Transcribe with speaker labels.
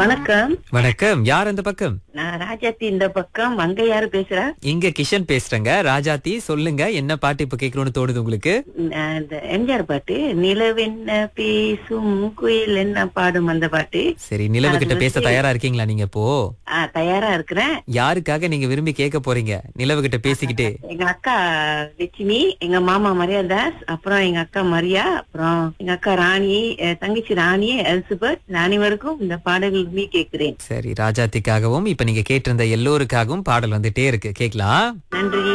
Speaker 1: வணக்கம்
Speaker 2: வணக்கம் யார் அந்த பக்கம்
Speaker 1: நான் ராஜாத்தி இந்த பக்கம் அங்க யாரு பேசுறா
Speaker 2: இங்க கிஷன் பேசுறேங்க ராஜாத்தி சொல்லுங்க என்ன பாட்டு இப்ப கேட்கணும்னு தோணுது உங்களுக்கு
Speaker 1: நான் இந்த எம்ஜிஆர் பாட்டு நிலவென்ன பேசும் குயில் என்ன பாடும் அந்த பாட்டு
Speaker 2: சரி நிலவு கிட்ட
Speaker 1: அது
Speaker 2: பேச
Speaker 1: வந்து-
Speaker 2: தயாரா இருக்கீங்களா நீங்க இப்போ
Speaker 1: ஆ, தயாரா இருக்கிறேன்
Speaker 2: யாருக்காக நீங்க விரும்பி கேட்க போறீங்க நிலவு கிட்ட பேசிக்கிட்டு
Speaker 1: எங்க அக்கா லட்சுமி எங்க மாமா மரியாதாஸ் அப்புறம் எங்க அக்கா மரியா அப்புறம் எங்க அக்கா ராணி அஹ், தங்கச்சி ராணி எலிசபெத் நான் அனைவருக்கும் இந்த பாடல் விரும்பி கேட்கிறேன்
Speaker 2: சரி ராஜாத்திக்காகவும் இப்ப நீங்க கேட்டிருந்த எல்லோருக்காகவும் பாடல் வந்துட்டே இருக்கு கேக்கலாம்
Speaker 1: நன்றி